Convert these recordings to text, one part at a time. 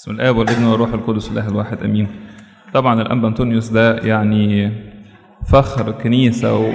بسم الآب والابن والروح القدس الله الواحد أمين طبعا الأنبا أنطونيوس ده يعني فخر كنيسة و-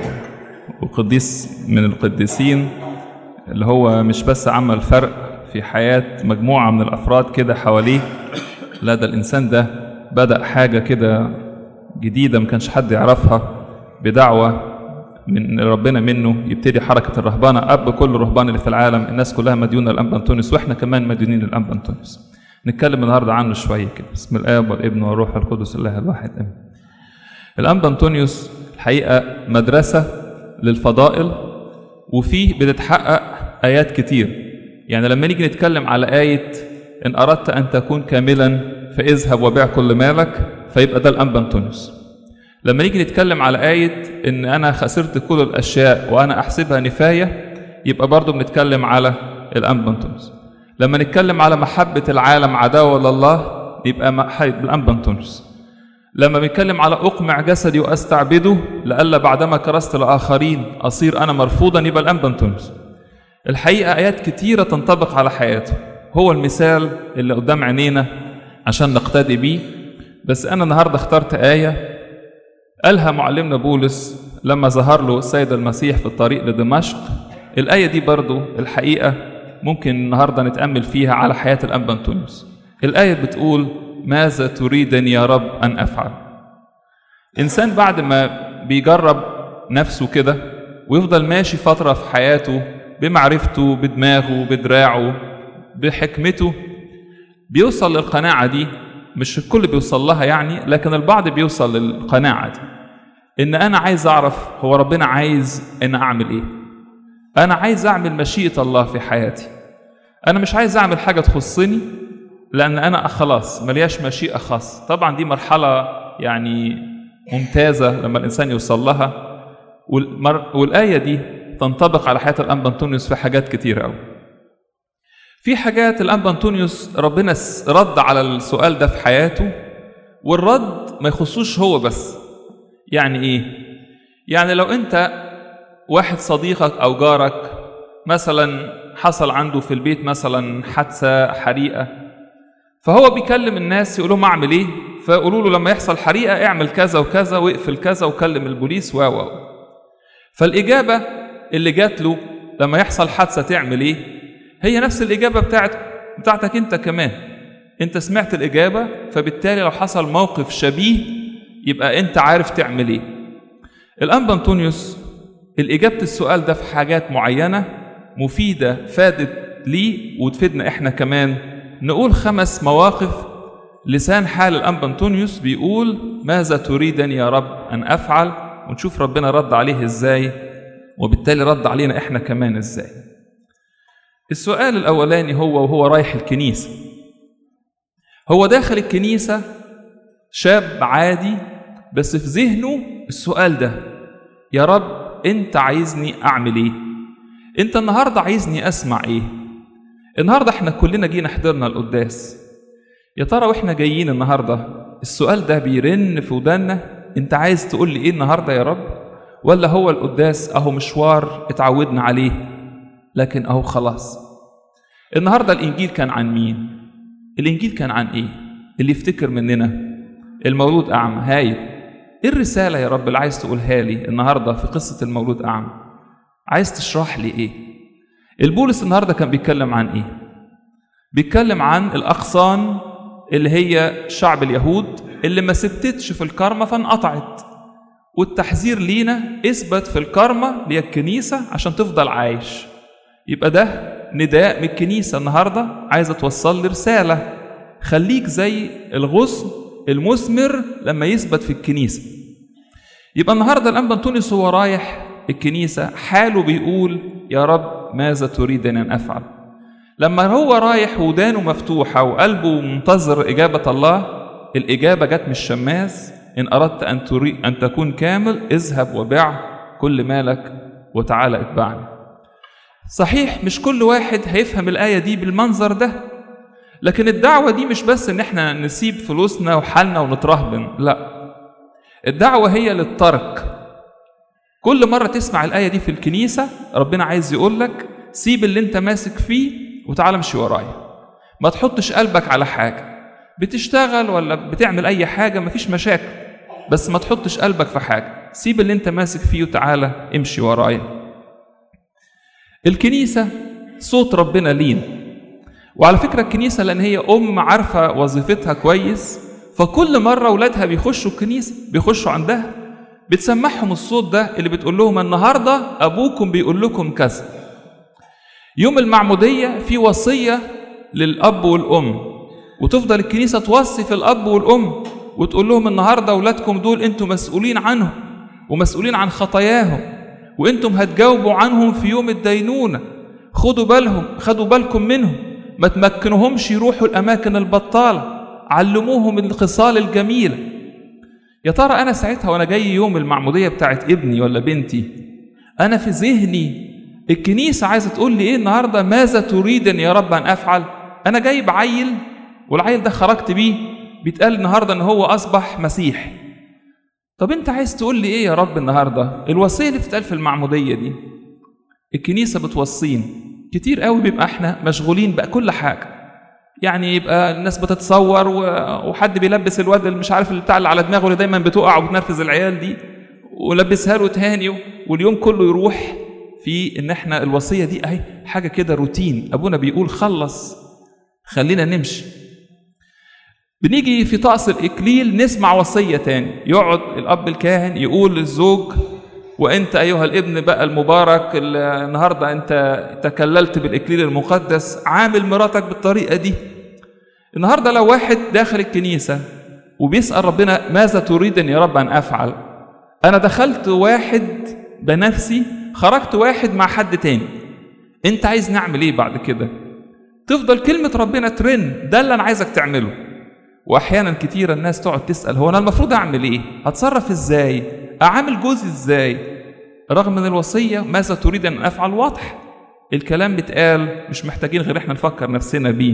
وقديس من القديسين اللي هو مش بس عمل فرق في حياة مجموعة من الأفراد كده حواليه لا ده الإنسان ده بدأ حاجة كده جديدة ما كانش حد يعرفها بدعوة من ربنا منه يبتدي حركة الرهبانة أب كل الرهبان اللي في العالم الناس كلها مديونة للأنبا أنطونيوس وإحنا كمان مديونين للأنبا أنطونيوس نتكلم النهاردة عنه شوية كده بسم الآب والابن والروح القدس الله الواحد آمين الأنبا أنطونيوس الحقيقة مدرسة للفضائل وفيه بتتحقق آيات كتير يعني لما نيجي نتكلم على آية إن أردت أن تكون كاملا فاذهب وبيع كل مالك فيبقى ده الأنبا أنطونيوس لما نيجي نتكلم على آية إن أنا خسرت كل الأشياء وأنا أحسبها نفاية يبقى برضو بنتكلم على الأنبا أنطونيوس لما نتكلم على محبة العالم عداوة لله يبقى محبة الأنبا أنطونيوس لما بنتكلم على أقمع جسدي وأستعبده لئلا بعدما كرست الآخرين أصير أنا مرفوضا يبقى الأنبا أنطونيوس الحقيقة آيات كتيرة تنطبق على حياته هو المثال اللي قدام عينينا عشان نقتدي بيه بس أنا النهاردة اخترت آية قالها معلمنا بولس لما ظهر له السيد المسيح في الطريق لدمشق الآية دي برضو الحقيقة ممكن النهاردة نتأمل فيها على حياة الأنبا أنطونيوس الآية بتقول ماذا تريدني يا رب أن أفعل إنسان بعد ما بيجرب نفسه كده ويفضل ماشي فترة في حياته بمعرفته بدماغه بدراعه بحكمته بيوصل للقناعة دي مش الكل بيوصل لها يعني لكن البعض بيوصل للقناعة دي إن أنا عايز أعرف هو ربنا عايز إن أعمل إيه أنا عايز أعمل مشيئة الله في حياتي أنا مش عايز أعمل حاجة تخصني لأن أنا خلاص ملياش مشيئة خاصة طبعا دي مرحلة يعني ممتازة لما الإنسان يوصل لها والمر... والآية دي تنطبق على حياة الأنبا أنطونيوس في حاجات كتيرة أوي في حاجات الأنبا أنطونيوس ربنا س- رد على السؤال ده في حياته والرد ما يخصوش هو بس يعني إيه؟ يعني لو أنت واحد صديقك أو جارك مثلا حصل عنده في البيت مثلا حادثة حريقة فهو بيكلم الناس يقول لهم اعمل ايه فيقولوا له لما يحصل حريقه اعمل كذا وكذا واقفل كذا وكلم البوليس و و فالاجابه اللي جات له لما يحصل حادثه تعمل ايه هي نفس الاجابه بتاعت بتاعتك انت كمان انت سمعت الاجابه فبالتالي لو حصل موقف شبيه يبقى انت عارف تعمل ايه الانبا انطونيوس الاجابه السؤال ده في حاجات معينه مفيده فادت لي وتفيدنا احنا كمان نقول خمس مواقف لسان حال الانبا انطونيوس بيقول ماذا تريدني يا رب ان افعل ونشوف ربنا رد عليه ازاي وبالتالي رد علينا احنا كمان ازاي السؤال الاولاني هو وهو رايح الكنيسه هو داخل الكنيسه شاب عادي بس في ذهنه السؤال ده يا رب انت عايزني اعمل ايه انت النهارده عايزني اسمع ايه النهارده احنا كلنا جينا حضرنا القداس يا ترى واحنا جايين النهارده السؤال ده بيرن في ودانا انت عايز تقول لي ايه النهارده يا رب ولا هو القداس اهو مشوار اتعودنا عليه لكن اهو خلاص النهارده الانجيل كان عن مين الانجيل كان عن ايه اللي يفتكر مننا المولود اعمى هايل ايه الرساله يا رب اللي عايز تقولها لي النهارده في قصه المولود اعمى عايز تشرح لي ايه البولس النهارده كان بيتكلم عن ايه بيتكلم عن الاغصان اللي هي شعب اليهود اللي ما سبتتش في الكرمة فانقطعت والتحذير لينا اثبت في الكرمة اللي هي الكنيسة عشان تفضل عايش يبقى ده نداء من الكنيسة النهاردة عايزة توصل لي رسالة خليك زي الغصن المثمر لما يثبت في الكنيسة يبقى النهاردة الأنبا أنطونيوس هو رايح الكنيسة حاله بيقول يا رب ماذا تريدني أن أفعل لما هو رايح ودانه مفتوحة وقلبه منتظر إجابة الله الإجابة جت من الشماس إن أردت أن تري أن تكون كامل اذهب وبيع كل مالك وتعالى اتبعني صحيح مش كل واحد هيفهم الآية دي بالمنظر ده لكن الدعوة دي مش بس إن إحنا نسيب فلوسنا وحالنا ونترهبن لا الدعوة هي للترك كل مرة تسمع الآية دي في الكنيسة ربنا عايز يقول لك سيب اللي انت ماسك فيه وتعالى امشي ورايا ما تحطش قلبك على حاجة بتشتغل ولا بتعمل اي حاجه مفيش مشاكل بس ما تحطش قلبك في حاجه سيب اللي انت ماسك فيه وتعالى امشي ورايا الكنيسه صوت ربنا لينا وعلى فكره الكنيسه لان هي ام عارفه وظيفتها كويس فكل مره اولادها بيخشوا الكنيسه بيخشوا عندها بتسمعهم الصوت ده اللي بتقول لهم النهارده ابوكم بيقول لكم كذا يوم المعموديه في وصيه للاب والام وتفضل الكنيسه توصي في الاب والام وتقول لهم النهارده اولادكم دول انتم مسؤولين عنهم ومسؤولين عن خطاياهم وانتم هتجاوبوا عنهم في يوم الدينونه خدوا بالهم خدوا بالكم منهم ما تمكنوهمش يروحوا الاماكن البطاله علموهم الخصال الجميله يا ترى انا ساعتها وانا جاي يوم المعموديه بتاعت ابني ولا بنتي انا في ذهني الكنيسه عايزه تقول لي ايه النهارده ماذا تريدني يا رب ان افعل انا جايب عيل والعيل ده خرجت بيه بيتقال النهارده ان هو اصبح مسيح طب انت عايز تقول لي ايه يا رب النهارده الوصيه اللي بتتقال في المعموديه دي الكنيسه بتوصينا كتير قوي بيبقى احنا مشغولين بقى كل حاجه يعني يبقى الناس بتتصور وحد بيلبس الواد اللي مش عارف اللي بتاع اللي على دماغه اللي دايما بتقع وبتنرفز العيال دي ولبسها له تاني واليوم كله يروح في ان احنا الوصيه دي اهي حاجه كده روتين ابونا بيقول خلص خلينا نمشي بنيجي في طقس الاكليل نسمع وصيه تاني يقعد الاب الكاهن يقول للزوج وانت ايها الابن بقى المبارك النهارده انت تكللت بالاكليل المقدس عامل مراتك بالطريقه دي النهارده لو واحد داخل الكنيسه وبيسال ربنا ماذا تريدني يا رب ان افعل انا دخلت واحد بنفسي خرجت واحد مع حد تاني انت عايز نعمل ايه بعد كده تفضل كلمه ربنا ترن ده اللي انا عايزك تعمله واحيانا كتير الناس تقعد تسال هو انا المفروض اعمل ايه هتصرف ازاي اعامل جوزي ازاي رغم من الوصيه ماذا تريد ان افعل واضح الكلام بيتقال مش محتاجين غير احنا نفكر نفسنا بيه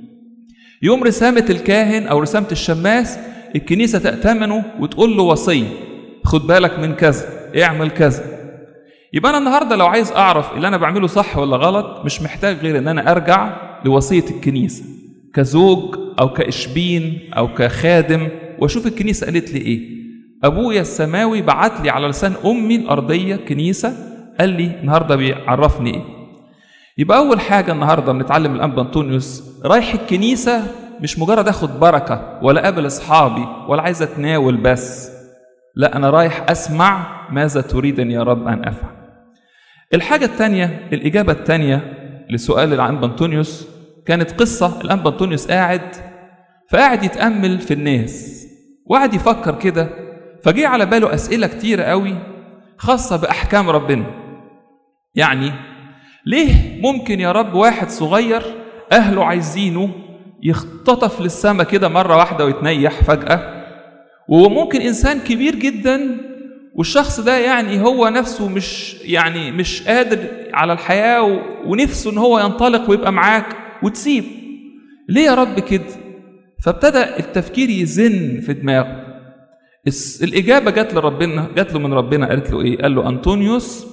يوم رسامه الكاهن او رسامه الشماس الكنيسه تأتمنه وتقول له وصيه خد بالك من كذا اعمل كذا يبقى انا النهارده لو عايز اعرف اللي انا بعمله صح ولا غلط مش محتاج غير ان انا ارجع لوصيه الكنيسه كزوج او كاشبين او كخادم واشوف الكنيسه قالت لي ايه ابويا السماوي بعت لي على لسان امي الارضيه كنيسه قال لي النهارده بيعرفني ايه يبقى اول حاجه النهارده بنتعلم الانبا انطونيوس رايح الكنيسه مش مجرد اخد بركه ولا اقابل اصحابي ولا عايز اتناول بس لا انا رايح اسمع ماذا تريدني يا رب ان افعل الحاجه الثانيه الاجابه الثانيه لسؤال الانبا انطونيوس كانت قصه الانبا انطونيوس قاعد فقاعد يتامل في الناس وقعد يفكر كده فجه على باله اسئله كتيره قوي خاصه باحكام ربنا يعني ليه ممكن يا رب واحد صغير اهله عايزينه يختطف للسما كده مره واحده ويتنيح فجاه وممكن انسان كبير جدا والشخص ده يعني هو نفسه مش يعني مش قادر على الحياه ونفسه ان هو ينطلق ويبقى معاك وتسيب ليه يا رب كده فابتدى التفكير يزن في دماغه الإجابة جات لربنا جات له من ربنا قالت له إيه؟ قال له أنطونيوس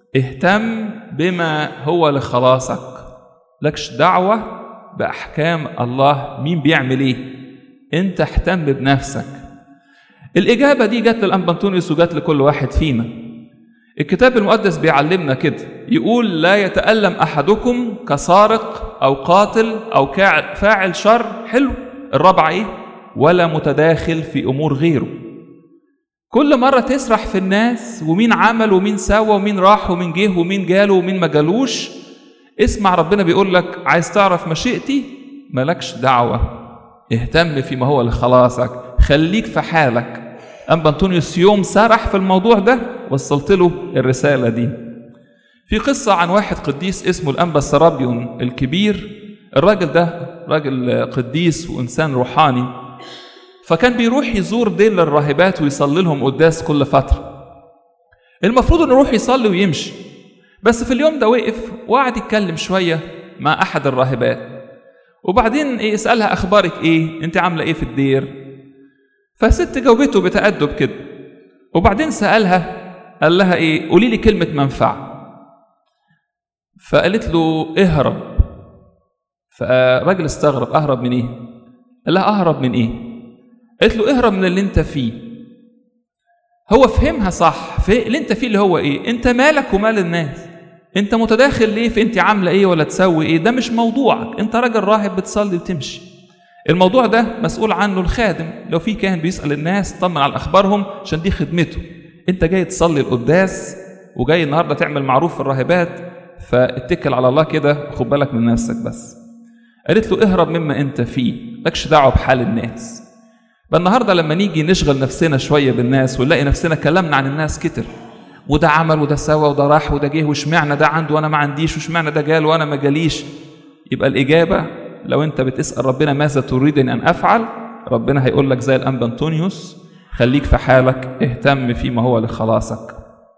اهتم بما هو لخلاصك لكش دعوة بأحكام الله مين بيعمل إيه؟ أنت اهتم بنفسك الإجابة دي جات للأنبا أنطونيوس وجات لكل واحد فينا الكتاب المقدس بيعلمنا كده يقول لا يتألم أحدكم كسارق أو قاتل أو فاعل شر حلو الرابعة إيه؟ ولا متداخل في أمور غيره كل مرة تسرح في الناس ومين عمل ومين سوى ومين راح ومين جه ومين جاله ومين ما جالوش اسمع ربنا بيقول لك عايز تعرف مشيئتي مالكش دعوة اهتم فيما هو لخلاصك خليك في حالك أنبا أنطونيوس يوم سرح في الموضوع ده وصلت له الرسالة دي في قصة عن واحد قديس اسمه الأنبا سرابيون الكبير الراجل ده راجل قديس وإنسان روحاني فكان بيروح يزور ديل الراهبات ويصلي لهم قداس كل فترة المفروض انه يروح يصلي ويمشي بس في اليوم ده وقف وقعد يتكلم شوية مع أحد الراهبات وبعدين إيه يسألها أخبارك إيه؟ أنت عاملة إيه في الدير؟ فالست جاوبته بتأدب كده وبعدين سألها قال لها إيه؟ قولي لي كلمة منفعة فقالت له اهرب فالراجل استغرب أهرب من إيه؟ قال لها اهرب من ايه قالت له اهرب من اللي انت فيه هو فهمها صح في اللي انت فيه اللي هو ايه انت مالك ومال الناس انت متداخل ليه في انت عامله ايه ولا تسوي ايه ده مش موضوعك انت راجل راهب بتصلي وتمشي الموضوع ده مسؤول عنه الخادم لو في كاهن بيسال الناس طمن على اخبارهم عشان دي خدمته انت جاي تصلي القداس وجاي النهارده تعمل معروف في الراهبات فاتكل على الله كده خد بالك من نفسك بس قالت له اهرب مما انت فيه مالكش دعوه بحال الناس فالنهارده لما نيجي نشغل نفسنا شويه بالناس ونلاقي نفسنا كلامنا عن الناس كتر وده عمل وده سوى وده راح وده جه واشمعنى ده عنده وانا ما عنديش واشمعنى ده جال وانا ما جاليش يبقى الاجابه لو انت بتسال ربنا ماذا تريدني ان افعل ربنا هيقول لك زي الانبا انطونيوس خليك في حالك اهتم فيما هو لخلاصك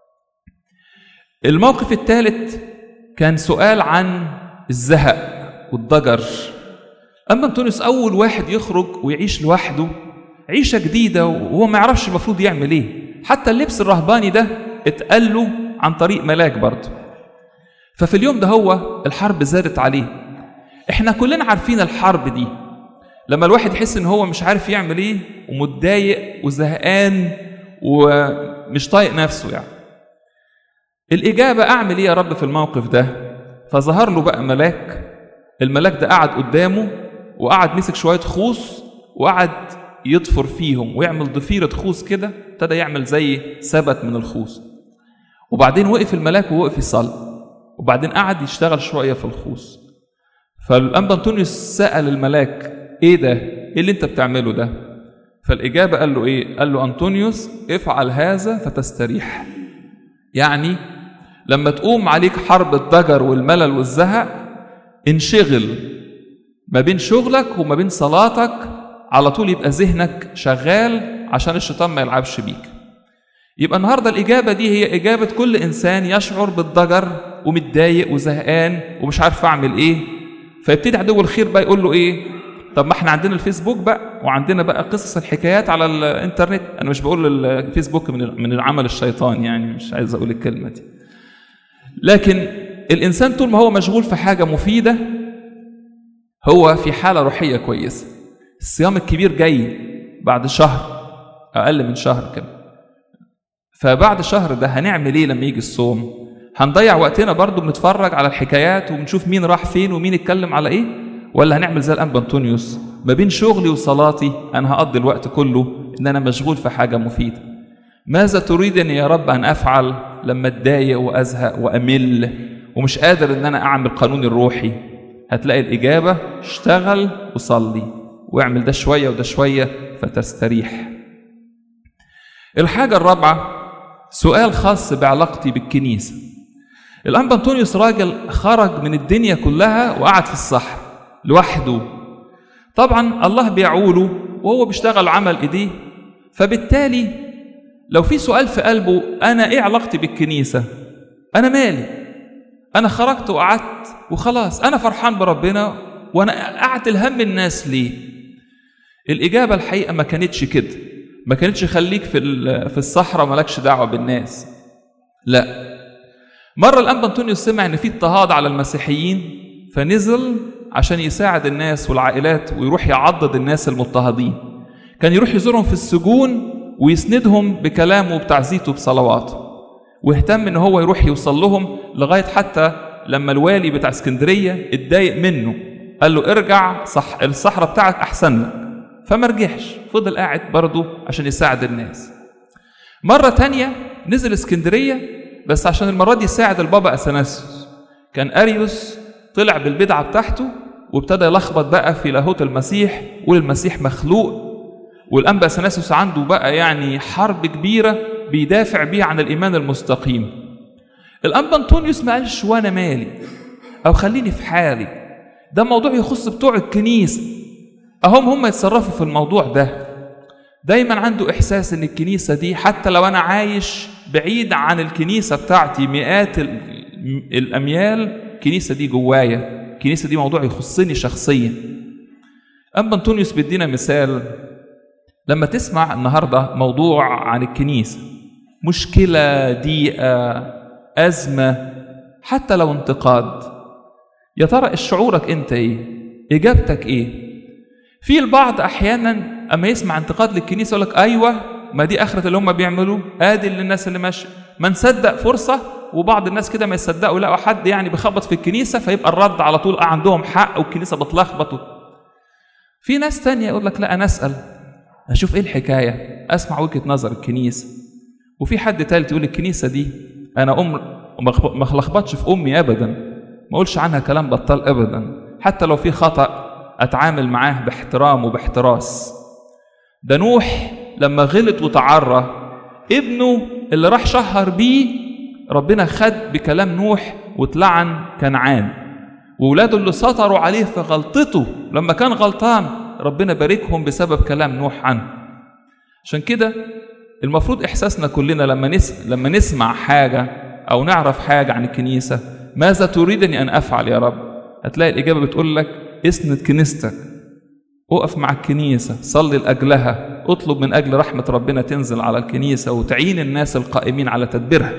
الموقف الثالث كان سؤال عن الزهق والضجر اما انطونيوس اول واحد يخرج ويعيش لوحده عيشه جديده وهو ما يعرفش المفروض يعمل ايه حتى اللبس الرهباني ده اتقال له عن طريق ملاك برضه ففي اليوم ده هو الحرب زادت عليه احنا كلنا عارفين الحرب دي لما الواحد يحس ان هو مش عارف يعمل ايه ومتضايق وزهقان ومش طايق نفسه يعني الإجابة أعمل إيه يا رب في الموقف ده؟ فظهر له بقى ملاك الملاك ده قعد قدامه وقعد مسك شوية خوص وقعد يضفر فيهم ويعمل ضفيرة خوص كده ابتدى يعمل زي سبت من الخوص وبعدين وقف الملاك ووقف يصلي وبعدين قعد يشتغل شوية في الخوص فالأنبا أنطونيوس سأل الملاك إيه ده؟ إيه اللي أنت بتعمله ده؟ فالإجابة قال له إيه؟ قال له أنطونيوس افعل هذا فتستريح يعني لما تقوم عليك حرب الضجر والملل والزهق انشغل ما بين شغلك وما بين صلاتك على طول يبقى ذهنك شغال عشان الشيطان ما يلعبش بيك يبقى النهارده الإجابة دي هي إجابة كل إنسان يشعر بالضجر ومتضايق وزهقان ومش عارف أعمل إيه فيبتدي عدو الخير بقى يقول له إيه طب ما احنا عندنا الفيسبوك بقى وعندنا بقى قصص الحكايات على الانترنت انا مش بقول الفيسبوك من من العمل الشيطان يعني مش عايز اقول الكلمه دي لكن الانسان طول ما هو مشغول في حاجه مفيده هو في حاله روحيه كويسه الصيام الكبير جاي بعد شهر اقل من شهر كده فبعد شهر ده هنعمل ايه لما يجي الصوم هنضيع وقتنا برضو بنتفرج على الحكايات وبنشوف مين راح فين ومين اتكلم على ايه ولا هنعمل زي الانبا انطونيوس ما بين شغلي وصلاتي انا هقضي الوقت كله ان انا مشغول في حاجه مفيده ماذا تريدني يا رب ان افعل لما اتضايق وازهق وامل ومش قادر ان انا اعمل قانوني الروحي هتلاقي الاجابه اشتغل وصلي واعمل ده شويه وده شويه فتستريح الحاجه الرابعه سؤال خاص بعلاقتي بالكنيسه الانبا انطونيوس راجل خرج من الدنيا كلها وقعد في الصحراء لوحده طبعا الله بيعوله وهو بيشتغل عمل ايديه فبالتالي لو في سؤال في قلبه انا ايه علاقتي بالكنيسه انا مالي انا خرجت وقعدت وخلاص انا فرحان بربنا وانا قعدت الهم الناس ليه الاجابه الحقيقه ما كانتش كده ما كانتش خليك في في الصحراء مالكش دعوه بالناس لا مره الانبا انطونيوس سمع ان في اضطهاد على المسيحيين فنزل عشان يساعد الناس والعائلات ويروح يعضد الناس المضطهدين كان يروح يزورهم في السجون ويسندهم بكلامه وبتعزيته بصلواته واهتم ان هو يروح يوصل لهم لغايه حتى لما الوالي بتاع اسكندريه اتضايق منه قال له ارجع صح الصحراء بتاعك احسن لك فما رجعش فضل قاعد برضه عشان يساعد الناس مره تانية نزل اسكندريه بس عشان المره دي يساعد البابا اثناسيوس كان اريوس طلع بالبدعه بتاعته وابتدى يلخبط بقى في لاهوت المسيح والمسيح مخلوق والانبا اثناسيوس عنده بقى يعني حرب كبيره بيدافع بيها عن الايمان المستقيم الانبا انطونيوس ما قالش وانا مالي او خليني في حالي ده موضوع يخص بتوع الكنيسه اهم هم يتصرفوا في الموضوع ده دايما عنده احساس ان الكنيسه دي حتى لو انا عايش بعيد عن الكنيسه بتاعتي مئات الاميال الكنيسه دي جوايا الكنيسه دي موضوع يخصني شخصيا اما انطونيوس بيدينا مثال لما تسمع النهارده موضوع عن الكنيسه مشكله ضيقه ازمه حتى لو انتقاد يا ترى شعورك انت ايه اجابتك ايه في البعض احيانا اما يسمع انتقاد للكنيسه يقول لك ايوه ما دي اخره اللي هم بيعملوه ادي للناس اللي ماشيه ما نصدق فرصه وبعض الناس كده ما يصدقوا يلاقوا حد يعني بيخبط في الكنيسه فيبقى الرد على طول آه عندهم حق والكنيسه بتلخبط في ناس تانية يقول لك لا انا اسال اشوف ايه الحكايه اسمع وجهه نظر الكنيسه وفي حد تالت يقول الكنيسه دي انا ام ما لخبطش في امي ابدا ما اقولش عنها كلام بطال ابدا حتى لو في خطا اتعامل معاه باحترام وباحتراس ده نوح لما غلط وتعرى ابنه اللي راح شهر بيه ربنا خد بكلام نوح واتلعن كنعان وولاده اللي سطروا عليه في غلطته لما كان غلطان ربنا باركهم بسبب كلام نوح عنه عشان كده المفروض احساسنا كلنا لما نس... لما نسمع حاجه او نعرف حاجه عن الكنيسه ماذا تريدني ان افعل يا رب هتلاقي الاجابه بتقول لك اسند كنيستك اقف مع الكنيسة صلي لأجلها اطلب من أجل رحمة ربنا تنزل على الكنيسة وتعين الناس القائمين على تدبيرها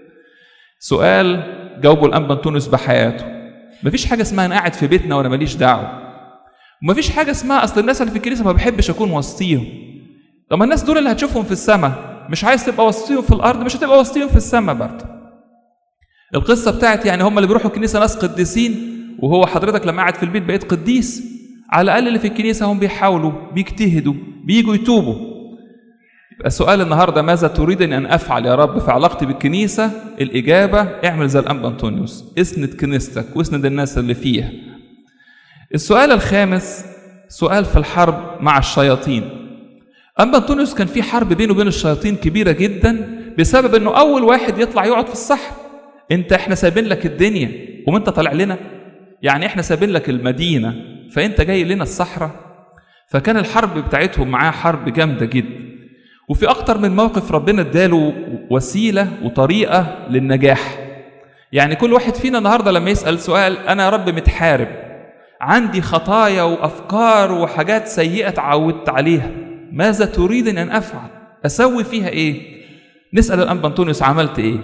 سؤال جاوبه الأنبا تونس بحياته مفيش حاجة اسمها أنا قاعد في بيتنا وأنا ماليش دعوة ومفيش حاجة اسمها أصل الناس اللي في الكنيسة ما بحبش أكون وسطيهم طب ما الناس دول اللي هتشوفهم في السماء مش عايز تبقى وسطيهم في الأرض مش هتبقى وسطيهم في السماء برضه القصة بتاعت يعني هم اللي بيروحوا الكنيسة ناس قديسين وهو حضرتك لما قاعد في البيت بقيت قديس على الأقل اللي في الكنيسة هم بيحاولوا بيجتهدوا بيجوا يتوبوا يبقى السؤال النهاردة ماذا تريدني أن أفعل يا رب في علاقتي بالكنيسة الإجابة اعمل زي الأنبا أنطونيوس اسند كنيستك واسند الناس اللي فيها السؤال الخامس سؤال في الحرب مع الشياطين أنبا أنطونيوس كان في حرب بينه وبين الشياطين كبيرة جدا بسبب أنه أول واحد يطلع يقعد في الصحراء أنت إحنا سايبين لك الدنيا وأنت طالع لنا يعني إحنا سايبين لك المدينة فانت جاي لنا الصحراء فكان الحرب بتاعتهم معاه حرب جامده جدا وفي اكتر من موقف ربنا اداله وسيله وطريقه للنجاح يعني كل واحد فينا النهارده لما يسال سؤال انا يا رب متحارب عندي خطايا وافكار وحاجات سيئه اتعودت عليها ماذا تريدني ان افعل اسوي فيها ايه نسال الانبا انطونيوس عملت ايه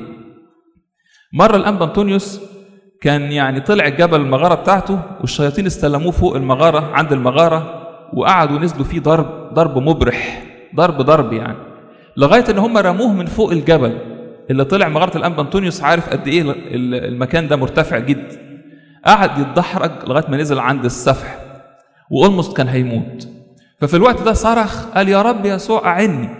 مره الانبا انطونيوس كان يعني طلع الجبل المغارة بتاعته والشياطين استلموه فوق المغارة عند المغارة وقعدوا نزلوا فيه ضرب ضرب مبرح ضرب ضرب يعني لغاية ان هم رموه من فوق الجبل اللي طلع مغارة الأنبا أنطونيوس عارف قد إيه المكان ده مرتفع جدا قعد يتدحرج لغاية ما نزل عند السفح وأولموست كان هيموت ففي الوقت ده صرخ قال يا رب يسوع أعني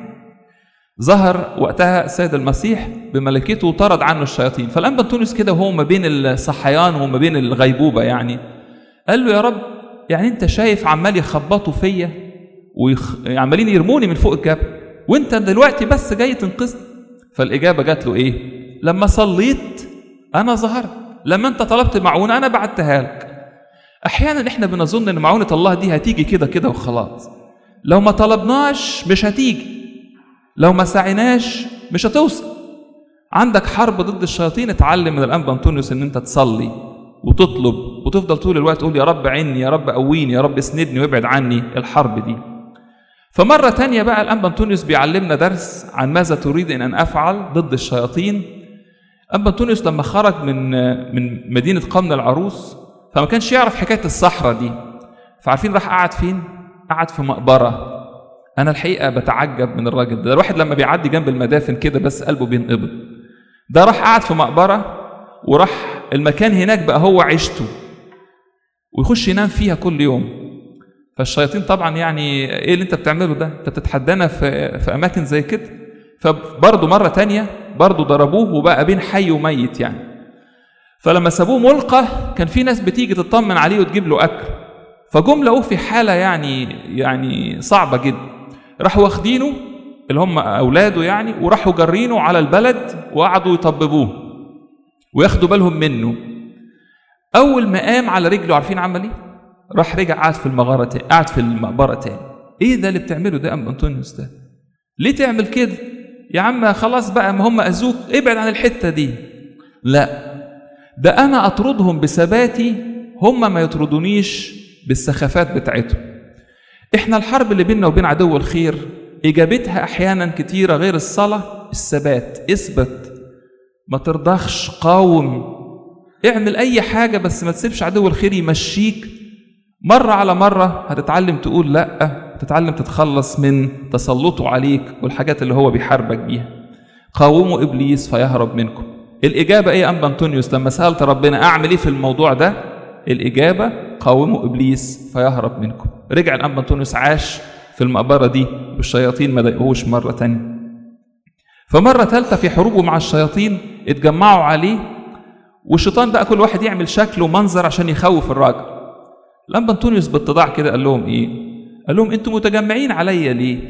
ظهر وقتها السيد المسيح بملكته وطرد عنه الشياطين فالانبا انطونيوس كده وهو ما بين الصحيان وما بين الغيبوبه يعني قال له يا رب يعني انت شايف عمال يخبطوا فيا وعمالين يرموني من فوق الجبل وانت دلوقتي بس جاي تنقذني فالاجابه جات له ايه لما صليت انا ظهرت لما انت طلبت معونه انا بعتها لك احيانا احنا بنظن ان معونه الله دي هتيجي كده كده وخلاص لو ما طلبناش مش هتيجي لو ما سعيناش مش هتوصل عندك حرب ضد الشياطين اتعلم من الانبا انطونيوس ان انت تصلي وتطلب وتفضل طول الوقت تقول يا رب عيني يا رب قويني يا رب اسندني وابعد عني الحرب دي فمرة تانية بقى الأنبا أنطونيوس بيعلمنا درس عن ماذا تريد أن أفعل ضد الشياطين أنبا أنطونيوس لما خرج من من مدينة قمن العروس فما كانش يعرف حكاية الصحراء دي فعارفين راح قعد فين؟ قعد في مقبرة انا الحقيقه بتعجب من الراجل ده الواحد لما بيعدي جنب المدافن كده بس قلبه بينقبض ده راح قعد في مقبره وراح المكان هناك بقى هو عيشته ويخش ينام فيها كل يوم فالشياطين طبعا يعني ايه اللي انت بتعمله ده انت بتتحدانا في في اماكن زي كده فبرضه مره تانية برضه ضربوه وبقى بين حي وميت يعني فلما سابوه ملقى كان في ناس بتيجي تطمن عليه وتجيب له اكل فجم لقوه في حاله يعني يعني صعبه جدا راحوا واخدينه اللي هم اولاده يعني وراحوا جارينه على البلد وقعدوا يطببوه وياخدوا بالهم منه اول ما قام على رجله عارفين عمل ايه راح رجع قعد في المغاره تاني قعد في المقبره تاني ايه ده اللي بتعمله ده ام انطونيوس ده ليه تعمل كده يا عم خلاص بقى ما هم اذوك ابعد عن الحته دي لا ده انا اطردهم بثباتي هم ما يطردونيش بالسخافات بتاعتهم احنا الحرب اللي بيننا وبين عدو الخير اجابتها احيانا كتيره غير الصلاه الثبات اثبت ما ترضخش قاوم اعمل اي حاجه بس ما تسيبش عدو الخير يمشيك مرة على مرة هتتعلم تقول لأ تتعلم تتخلص من تسلطه عليك والحاجات اللي هو بيحاربك بيها قاوموا إبليس فيهرب منكم الإجابة إيه يا أنبا أنطونيوس لما سألت ربنا أعمل إيه في الموضوع ده الإجابة قاوموا إبليس فيهرب منكم رجع الأنبا أنطونيوس عاش في المقبرة دي والشياطين ما ضايقوهوش مرة تانية فمرة ثالثة في حروبه مع الشياطين اتجمعوا عليه والشيطان بقى كل واحد يعمل شكل ومنظر عشان يخوف الراجل الأنبا أنطونيوس باتضاع كده قال لهم إيه؟ قال لهم أنتوا متجمعين عليا ليه؟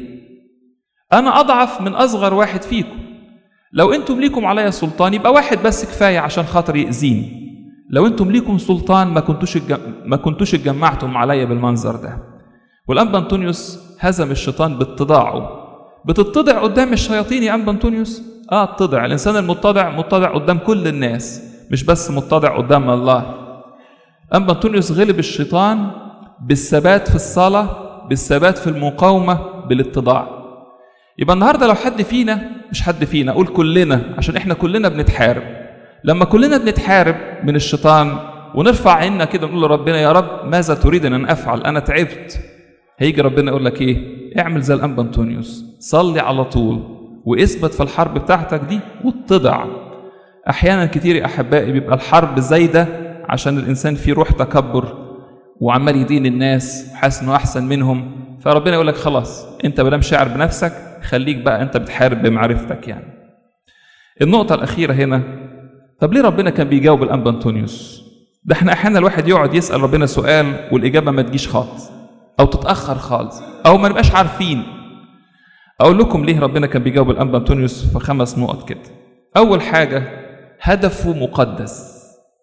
أنا أضعف من أصغر واحد فيكم لو أنتم ليكم عليا سلطان يبقى واحد بس كفاية عشان خاطر يأذيني لو أنتم ليكم سلطان ما كنتوش ما كنتوش اتجمعتم عليا بالمنظر ده والأنبا أنطونيوس هزم الشيطان باتضاعه بتتضع قدام الشياطين يا أنبا أنطونيوس؟ آه اتضع الإنسان المتضع متضع قدام كل الناس مش بس متضع قدام الله أنبا أنطونيوس غلب الشيطان بالثبات في الصلاة بالثبات في المقاومة بالاتضاع يبقى النهارده لو حد فينا مش حد فينا أقول كلنا عشان إحنا كلنا بنتحارب لما كلنا بنتحارب من الشيطان ونرفع عيننا كده نقول لربنا يا رب ماذا تريد أن أفعل أنا تعبت هيجي ربنا يقول لك ايه اعمل زي الانبا انطونيوس صلي على طول واثبت في الحرب بتاعتك دي واتضع احيانا كتير يا احبائي بيبقى الحرب زايده عشان الانسان فيه روح تكبر وعمال يدين الناس وحاسس انه احسن منهم فربنا يقول لك خلاص انت مادام شاعر بنفسك خليك بقى انت بتحارب بمعرفتك يعني النقطه الاخيره هنا طب ليه ربنا كان بيجاوب الانبا انطونيوس ده احنا احيانا الواحد يقعد يسال ربنا سؤال والاجابه ما تجيش خالص او تتاخر خالص او ما نبقاش عارفين اقول لكم ليه ربنا كان بيجاوب الانبا انطونيوس في خمس نقط كده اول حاجه هدفه مقدس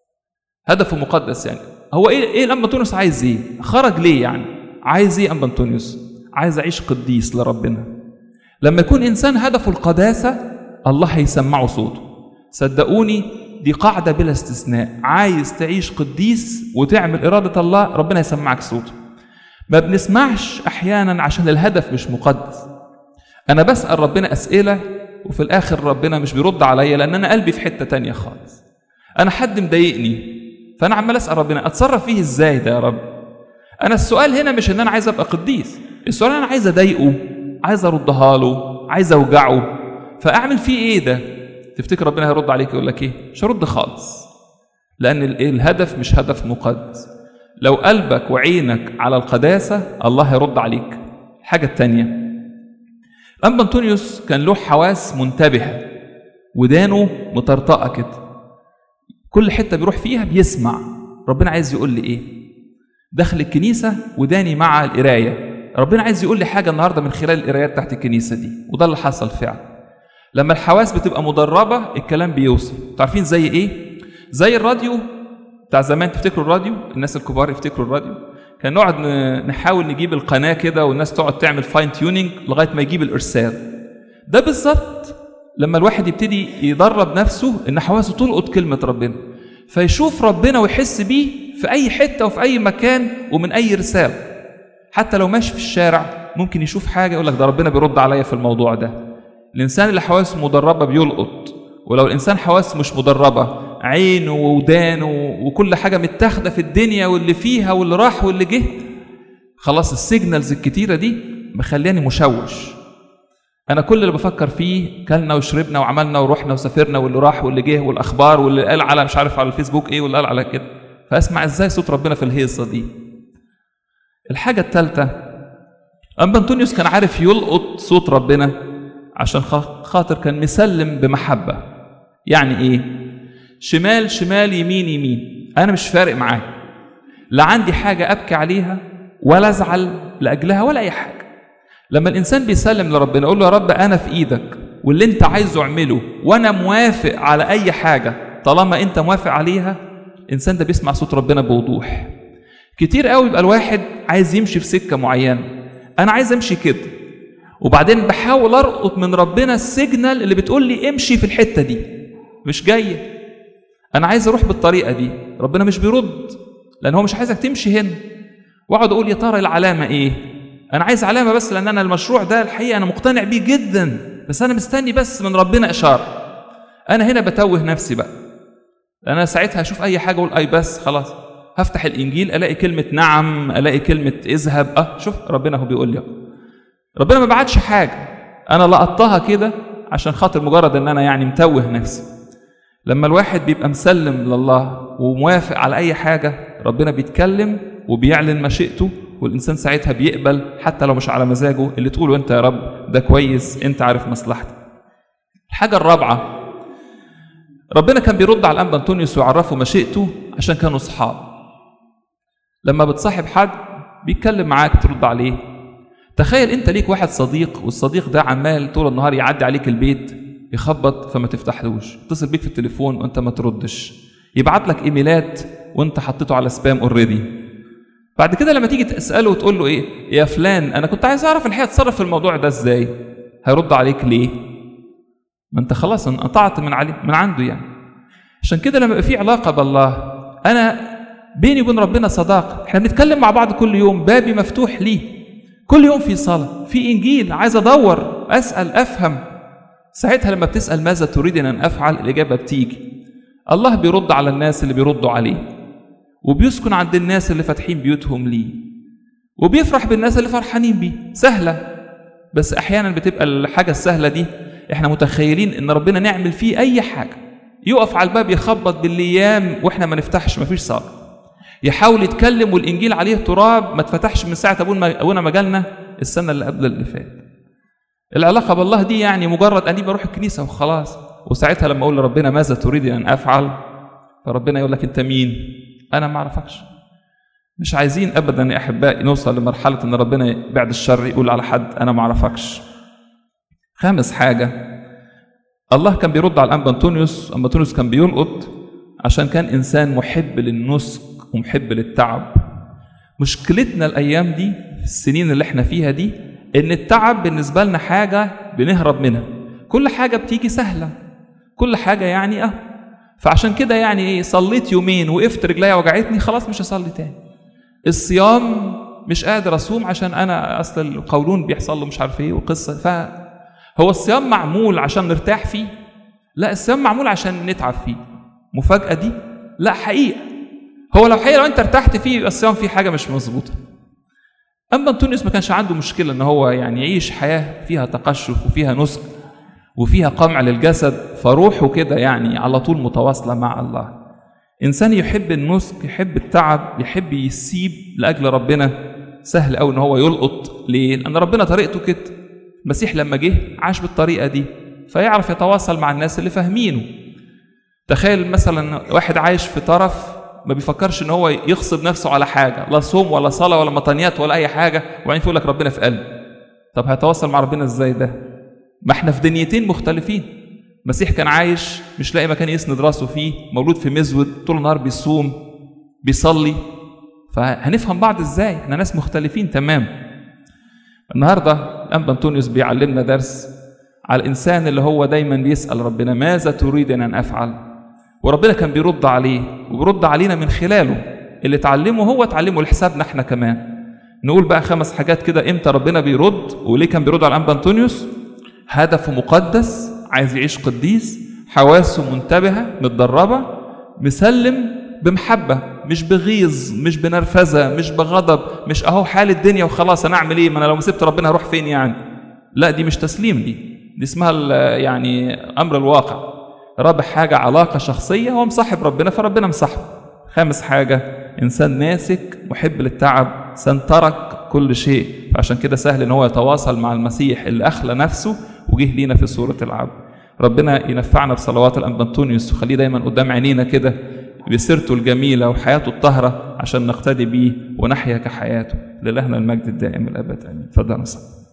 هدفه مقدس يعني هو ايه ايه الانبا انطونيوس عايز ايه خرج ليه يعني عايز ايه انبا انطونيوس عايز اعيش قديس لربنا لما يكون انسان هدفه القداسه الله هيسمعه صوته صدقوني دي قاعده بلا استثناء عايز تعيش قديس وتعمل اراده الله ربنا يسمعك صوته ما بنسمعش احيانا عشان الهدف مش مقدس انا بسال ربنا اسئله وفي الاخر ربنا مش بيرد عليا لان انا قلبي في حته تانية خالص انا حد مضايقني فانا عمال اسال ربنا اتصرف فيه ازاي ده يا رب انا السؤال هنا مش ان انا عايز ابقى قديس السؤال انا عايز اضايقه عايز اردها له عايز اوجعه فاعمل فيه ايه ده تفتكر ربنا هيرد عليك يقول لك ايه مش هرد خالص لان الهدف مش هدف مقدس لو قلبك وعينك على القداسة الله هيرد عليك الحاجة التانية أما أنطونيوس كان له حواس منتبهة ودانه مطرطقة كده كل حتة بيروح فيها بيسمع ربنا عايز يقول لي إيه دخل الكنيسة وداني مع القراية ربنا عايز يقول لي حاجة النهاردة من خلال القرايات بتاعت الكنيسة دي وده اللي حصل فعلا لما الحواس بتبقى مدربة الكلام بيوصل تعرفين زي إيه زي الراديو بتاع زمان تفتكروا الراديو الناس الكبار يفتكروا الراديو كان نقعد نحاول نجيب القناه كده والناس تقعد تعمل فاين تيوننج لغايه ما يجيب الارسال ده بالظبط لما الواحد يبتدي يدرب نفسه ان حواسه تلقط كلمه ربنا فيشوف ربنا ويحس بيه في اي حته وفي اي مكان ومن اي رساله حتى لو ماشي في الشارع ممكن يشوف حاجه يقول لك ده ربنا بيرد عليا في الموضوع ده الانسان اللي حواسه مدربه بيلقط ولو الانسان حواس مش مدربه عينه وودانه وكل حاجة متاخدة في الدنيا واللي فيها واللي راح واللي جه خلاص السيجنالز الكتيرة دي مخلياني مشوش أنا كل اللي بفكر فيه كلنا وشربنا وعملنا ورحنا وسافرنا واللي راح واللي جه والأخبار واللي قال على مش عارف على الفيسبوك إيه واللي قال على كده فأسمع إزاي صوت ربنا في الهيصة دي الحاجة الثالثة أما أنطونيوس كان عارف يلقط صوت ربنا عشان خاطر كان مسلم بمحبة يعني إيه شمال شمال يمين يمين انا مش فارق معايا لا عندي حاجه ابكي عليها ولا ازعل لاجلها ولا اي حاجه لما الانسان بيسلم لربنا يقول له يا رب انا في ايدك واللي انت عايزه اعمله وانا موافق على اي حاجه طالما انت موافق عليها الانسان ده بيسمع صوت ربنا بوضوح كتير قوي يبقى الواحد عايز يمشي في سكه معينه انا عايز امشي كده وبعدين بحاول ارقط من ربنا السيجنال اللي بتقول لي امشي في الحته دي مش جايه انا عايز اروح بالطريقه دي ربنا مش بيرد لان هو مش عايزك تمشي هنا واقعد اقول يا ترى العلامه ايه انا عايز علامه بس لان انا المشروع ده الحقيقه انا مقتنع بيه جدا بس انا مستني بس من ربنا اشاره انا هنا بتوه نفسي بقى انا ساعتها اشوف اي حاجه اقول اي بس خلاص هفتح الانجيل الاقي كلمه نعم الاقي كلمه اذهب اه شوف ربنا هو بيقول لي ربنا ما بعتش حاجه انا لقطتها كده عشان خاطر مجرد ان انا يعني متوه نفسي لما الواحد بيبقى مسلم لله وموافق على اي حاجه ربنا بيتكلم وبيعلن مشيئته والانسان ساعتها بيقبل حتى لو مش على مزاجه اللي تقوله انت يا رب ده كويس انت عارف مصلحتي الحاجه الرابعه ربنا كان بيرد على الانبا انطونيوس ويعرفه مشيئته عشان كانوا اصحاب لما بتصاحب حد بيتكلم معاك ترد عليه تخيل انت ليك واحد صديق والصديق ده عمال طول النهار يعدي عليك البيت يخبط فما تفتحلوش يتصل بيك في التليفون وانت ما تردش يبعت لك ايميلات وانت حطيته على سبام اوريدي بعد كده لما تيجي تساله وتقول له ايه يا فلان انا كنت عايز اعرف الحقيقه اتصرف في الموضوع ده ازاي هيرد عليك ليه ما انت خلاص انقطعت من عليه من عنده يعني عشان كده لما يبقى في علاقه بالله انا بيني وبين ربنا صداقه احنا بنتكلم مع بعض كل يوم بابي مفتوح ليه كل يوم في صلاه في انجيل عايز ادور اسال افهم ساعتها لما بتسال ماذا تريد ان افعل الاجابه بتيجي الله بيرد على الناس اللي بيردوا عليه وبيسكن عند الناس اللي فاتحين بيوتهم ليه وبيفرح بالناس اللي فرحانين بيه سهله بس احيانا بتبقى الحاجه السهله دي احنا متخيلين ان ربنا نعمل فيه اي حاجه يقف على الباب يخبط بالايام واحنا ما نفتحش مفيش صار يحاول يتكلم والانجيل عليه تراب ما اتفتحش من ساعه ابونا ابونا ما جالنا السنه اللي قبل اللي فات العلاقه بالله دي يعني مجرد اني بروح الكنيسه وخلاص وساعتها لما اقول لربنا ماذا تريد ان افعل فربنا يقول لك انت مين انا ما اعرفكش مش عايزين ابدا يا احبائي نوصل لمرحله ان ربنا بعد الشر يقول على حد انا ما اعرفكش خامس حاجه الله كان بيرد على الانبا انطونيوس انبا انطونيوس كان بيلقط عشان كان انسان محب للنسك ومحب للتعب مشكلتنا الايام دي في السنين اللي احنا فيها دي ان التعب بالنسبه لنا حاجه بنهرب منها كل حاجه بتيجي سهله كل حاجه يعني اه فعشان كده يعني ايه صليت يومين وقفت رجليا وجعتني خلاص مش هصلي تاني الصيام مش قادر اصوم عشان انا اصل القولون بيحصل له مش عارف ايه وقصه فهو الصيام معمول عشان نرتاح فيه لا الصيام معمول عشان نتعب فيه مفاجاه دي لا حقيقه هو لو حقيقه لو انت ارتحت فيه يبقى الصيام فيه حاجه مش مظبوطه اما انطونيوس ما كانش عنده مشكله ان هو يعني يعيش حياه فيها تقشف وفيها نسك وفيها قمع للجسد فروحه كده يعني على طول متواصله مع الله انسان يحب النسك يحب التعب يحب يسيب لاجل ربنا سهل قوي ان هو يلقط ليه لان ربنا طريقته كده المسيح لما جه عاش بالطريقه دي فيعرف يتواصل مع الناس اللي فاهمينه تخيل مثلا واحد عايش في طرف ما بيفكرش ان هو يغصب نفسه على حاجه لا صوم ولا صلاه ولا مطنيات ولا اي حاجه وبعدين يقول لك ربنا في قلبي طب هيتواصل مع ربنا ازاي ده ما احنا في دنيتين مختلفين المسيح كان عايش مش لاقي مكان يسند راسه فيه مولود في مزود طول النهار بيصوم بيصلي فهنفهم بعض ازاي احنا ناس مختلفين تمام النهارده الانبا انطونيوس بيعلمنا درس على الانسان اللي هو دايما بيسال ربنا ماذا تريد ان افعل وربنا كان بيرد عليه وبيرد علينا من خلاله اللي اتعلمه هو اتعلمه لحسابنا احنا كمان نقول بقى خمس حاجات كده امتى ربنا بيرد وليه كان بيرد على الانبا انطونيوس هدفه مقدس عايز يعيش قديس حواسه منتبهه متدربه مسلم بمحبه مش بغيظ مش بنرفزه مش بغضب مش اهو حال الدنيا وخلاص انا اعمل ايه ما انا لو سبت ربنا هروح فين يعني لا دي مش تسليم دي دي اسمها يعني امر الواقع رابع حاجه علاقه شخصيه هو مصاحب ربنا فربنا مصاحبه خامس حاجه انسان ناسك محب للتعب انسان ترك كل شيء فعشان كده سهل ان هو يتواصل مع المسيح اللي اخلى نفسه وجه لينا في صوره العبد ربنا ينفعنا بصلوات الانبا انطونيوس وخليه دايما قدام عينينا كده بسيرته الجميلة وحياته الطاهرة عشان نقتدي بيه ونحيا كحياته لإلهنا المجد الدائم الأبد آمين تفضل نصلي